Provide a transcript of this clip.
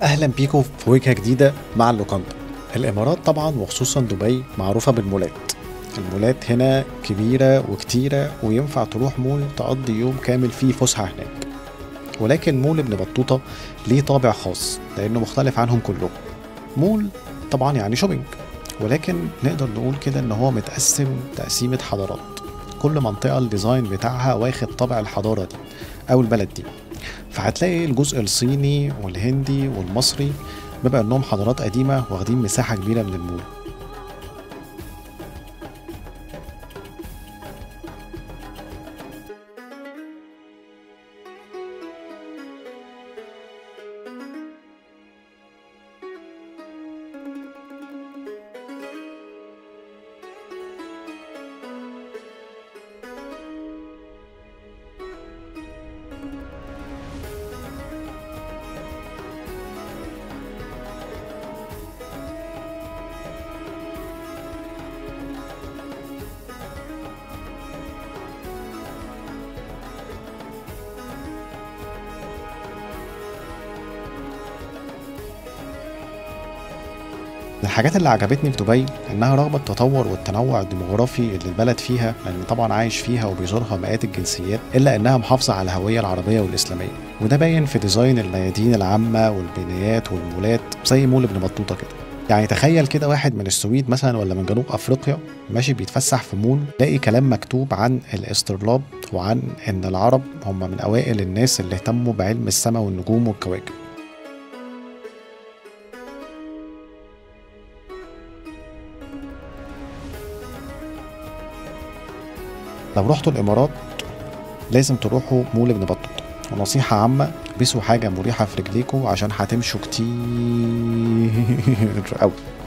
اهلا بيكم في وجهه جديده مع اللوكاندا الامارات طبعا وخصوصا دبي معروفه بالمولات المولات هنا كبيره وكتيره وينفع تروح مول تقضي يوم كامل فيه فسحه هناك ولكن مول ابن بطوطه ليه طابع خاص لانه مختلف عنهم كلهم مول طبعا يعني شوبينج ولكن نقدر نقول كده ان هو متقسم تقسيمه حضارات كل منطقه الديزاين بتاعها واخد طابع الحضاره دي او البلد دي فهتلاقي الجزء الصيني والهندي والمصري بما انهم حضارات قديمه واخدين مساحه كبيره من المول من الحاجات اللي عجبتني في دبي انها رغم التطور والتنوع الديموغرافي اللي البلد فيها لان طبعا عايش فيها وبيزورها مئات الجنسيات الا انها محافظه على الهويه العربيه والاسلاميه وده باين في ديزاين الميادين العامه والبنايات والمولات زي مول ابن بطوطه كده يعني تخيل كده واحد من السويد مثلا ولا من جنوب افريقيا ماشي بيتفسح في مول لاقي كلام مكتوب عن الاسترلاب وعن ان العرب هم من اوائل الناس اللي اهتموا بعلم السماء والنجوم والكواكب لو رحتوا الامارات لازم تروحوا مول ابن بطوطه ونصيحة عامة البسوا حاجة مريحة في رجليكوا عشان هتمشوا كتير قوي